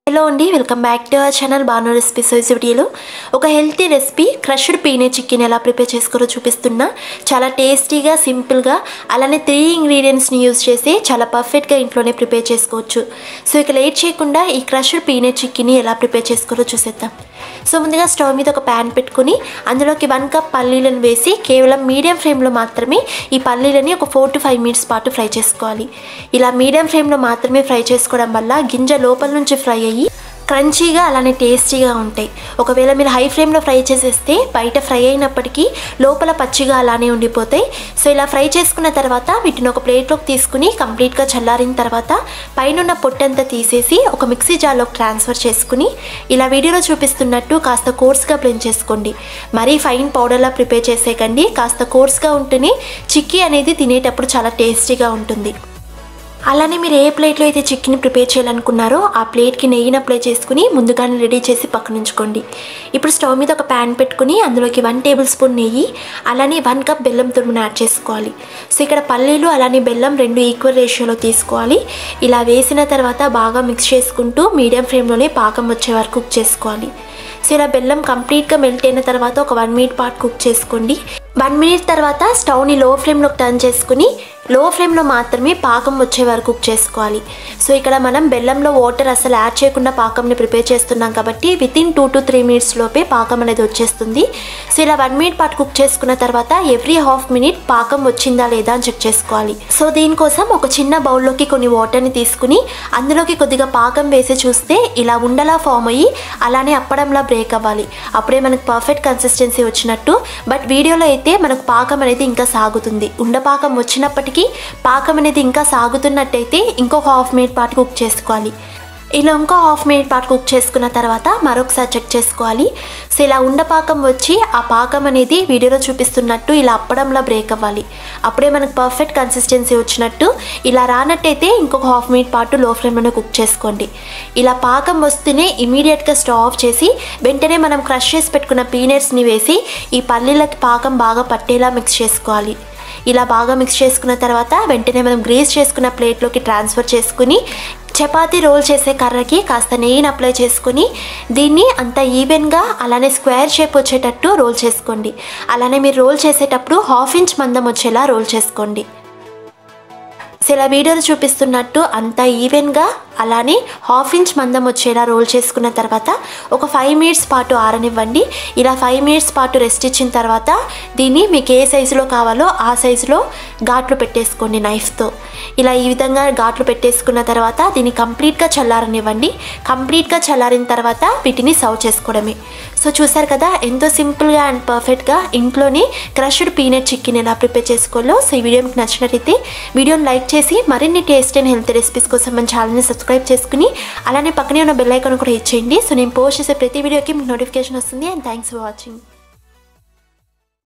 hello అండి welcome back to our channel Banu recipes ఈ వీడియోలో ఒక healthy recipe crushed peanut chicken ఎలా ప్రిపేర్ చేసుకోరో చూపిస్తున్నా చాలా టేస్టీగా సింపుల్గా అలానే త్రీ ఇంగ్రీడియంట్స్ని యూజ్ చేసి చాలా పర్ఫెక్ట్గా ఇంట్లోనే ప్రిపేర్ చేసుకోవచ్చు సో ఇక లేట్ చేయకుండా ఈ క్రష్డ్ పీనే చికెన్ని ఎలా ప్రిపేర్ చేసుకోరో చూసేద్దాం సో ముందుగా స్టవ్ మీద ఒక ప్యాన్ పెట్టుకుని అందులోకి వన్ కప్ పల్లీలను వేసి కేవలం మీడియం ఫ్లేమ్లో మాత్రమే ఈ పల్లీలని ఒక ఫోర్ టు ఫైవ్ మినిట్స్ పాటు ఫ్రై చేసుకోవాలి ఇలా మీడియం ఫ్లేమ్లో మాత్రమే ఫ్రై చేసుకోవడం వల్ల గింజ లోపల నుంచి ఫ్రై అయ్యి క్రంచీగా అలానే టేస్టీగా ఉంటాయి ఒకవేళ మీరు హై ఫ్లేమ్లో ఫ్రై చేసేస్తే బయట ఫ్రై అయినప్పటికీ లోపల పచ్చిగా అలానే ఉండిపోతాయి సో ఇలా ఫ్రై చేసుకున్న తర్వాత వీటిని ఒక ప్లేట్లోకి తీసుకుని కంప్లీట్గా చల్లారిన తర్వాత పైన పొట్టంతా తీసేసి ఒక మిక్సీ జార్లోకి ట్రాన్స్ఫర్ చేసుకుని ఇలా వీడియోలో చూపిస్తున్నట్టు కాస్త కోర్స్గా బ్లెండ్ చేసుకోండి మరీ ఫైన్ పౌడర్లా ప్రిపేర్ చేసేయకండి కాస్త కోర్స్గా ఉంటేనే చిక్కీ అనేది తినేటప్పుడు చాలా టేస్టీగా ఉంటుంది అలానే మీరు ఏ ప్లేట్లో అయితే చికెన్ ప్రిపేర్ చేయాలనుకున్నారో ఆ ప్లేట్కి నెయ్యిని అప్లై చేసుకుని ముందుగానే రెడీ చేసి పక్కన ఉంచుకోండి ఇప్పుడు స్టవ్ మీద ఒక ప్యాన్ పెట్టుకుని అందులోకి వన్ టేబుల్ స్పూన్ నెయ్యి అలానే వన్ కప్ బెల్లం తురుమును యాడ్ చేసుకోవాలి సో ఇక్కడ పల్లీలు అలానే బెల్లం రెండు ఈక్వల్ రేషియోలో తీసుకోవాలి ఇలా వేసిన తర్వాత బాగా మిక్స్ చేసుకుంటూ మీడియం ఫ్లేమ్లోనే పాకం వచ్చే వరకు కుక్ చేసుకోవాలి సో ఇలా బెల్లం కంప్లీట్గా మెల్ట్ అయిన తర్వాత ఒక వన్ మినిట్ పాటు కుక్ చేసుకోండి వన్ మినిట్ తర్వాత స్టవ్ని లో ఫ్లేమ్లోకి టర్న్ చేసుకుని లో ఫ్లేమ్లో మాత్రమే పాకం వచ్చే వరకు కుక్ చేసుకోవాలి సో ఇక్కడ మనం బెల్లంలో వాటర్ అసలు యాడ్ చేయకుండా పాకంని ప్రిపేర్ చేస్తున్నాం కాబట్టి within two to three minutes లోపే పాకం అనేది వచ్చేస్తుంది సో ఇలా వన్ మినిట్ పాటు కుక్ చేసుకున్న తర్వాత ఎవ్రీ హాఫ్ మినిట్ పాకం వచ్చిందా లేదా అని చెక్ చేసుకోవాలి సో దీనికోసం ఒక చిన్న బౌల్లోకి కొన్ని వాటర్ని తీసుకుని అందులోకి కొద్దిగా పాకం వేసి చూస్తే ఇలా ఉండలా ఫామ్ అయ్యి అలానే అప్పడంలా బ్రేక్ అవ్వాలి అప్పుడే మనకు పర్ఫెక్ట్ కన్సిస్టెన్సీ వచ్చినట్టు బట్ వీడియోలో అయితే మనకు పాకం అనేది ఇంకా సాగుతుంది ఉండపాకం వచ్చినప్పటికీ పాకం అనేది ఇంకా సాగుతున్నట్టయితే ఇంకొక హాఫ్ మినిట్ పాటు కుక్ చేసుకోవాలి ఇలా ఇంకో హాఫ్ మినిట్ పాటు కుక్ చేసుకున్న తర్వాత మరొకసారి చెక్ చేసుకోవాలి సో ఇలా ఉండపాకం వచ్చి ఆ పాకం అనేది వీడియోలో చూపిస్తున్నట్టు ఇలా అప్పడంలా బ్రేక్ అవ్వాలి అప్పుడే మనకు పర్ఫెక్ట్ కన్సిస్టెన్సీ వచ్చినట్టు ఇలా రానట్టయితే ఇంకొక హాఫ్ మినిట్ పాటు లో ఫ్లేమ్లోనే కుక్ చేసుకోండి ఇలా పాకం వస్తూనే ఇమీడియట్గా స్టవ్ ఆఫ్ చేసి వెంటనే మనం క్రష్ చేసి పెట్టుకున్న పీనట్స్ని వేసి ఈ పల్లీలకి పాకం బాగా పట్టేలా మిక్స్ చేసుకోవాలి ఇలా బాగా మిక్స్ చేసుకున్న తర్వాత వెంటనే మనం గ్రీస్ చేసుకున్న ప్లేట్లోకి ట్రాన్స్ఫర్ చేసుకుని చపాతీ రోల్ చేసే కర్రకి కాస్త నెయ్యిని అప్లై చేసుకుని దీన్ని అంత ఈవెన్గా అలానే స్క్వేర్ షేప్ వచ్చేటట్టు రోల్ చేసుకోండి అలానే మీరు రోల్ చేసేటప్పుడు హాఫ్ ఇంచ్ మందం వచ్చేలా రోల్ చేసుకోండి సో ఇలా వీడియోలో చూపిస్తున్నట్టు అంత ఈవెన్గా అలానే హాఫ్ ఇంచ్ మందం వచ్చేలా రోల్ చేసుకున్న తర్వాత ఒక ఫైవ్ మినిట్స్ పాటు ఆరనివ్వండి ఇలా ఫైవ్ మినిట్స్ పాటు రెస్ట్ ఇచ్చిన తర్వాత దీన్ని మీకు ఏ సైజులో కావాలో ఆ సైజులో ఘాట్లు పెట్టేసుకోండి నైఫ్తో ఇలా ఈ విధంగా ఘాట్లు పెట్టేసుకున్న తర్వాత దీన్ని కంప్లీట్గా చల్లారనివ్వండి కంప్లీట్గా చల్లారిన తర్వాత వీటిని సర్వ్ చేసుకోవడమే సో చూసారు కదా ఎంతో సింపుల్గా అండ్ పర్ఫెక్ట్గా ఇంట్లోనే క్రష్డ్ పీనట్ చికెన్ ఎలా ప్రిపేర్ చేసుకోవాలో సో ఈ వీడియో మీకు నచ్చినట్టయితే వీడియోని లైక్ చేసి మరిన్ని టేస్ట్ అండ్ హెల్త్ రెసిపీస్ కోసం మన ఛానల్ని సబ్స్క్రైబ్ చేసుకుని అలానే పక్కనే ఉన్న బెల్ ఐకాన్ కూడా ఇచ్చేయండి సో నేను పోస్ట్ చేసే ప్రతి వీడియోకి మీకు నోటిఫికేషన్ వస్తుంది అండ్ థ్యాంక్స్ ఫర్ వాచింగ్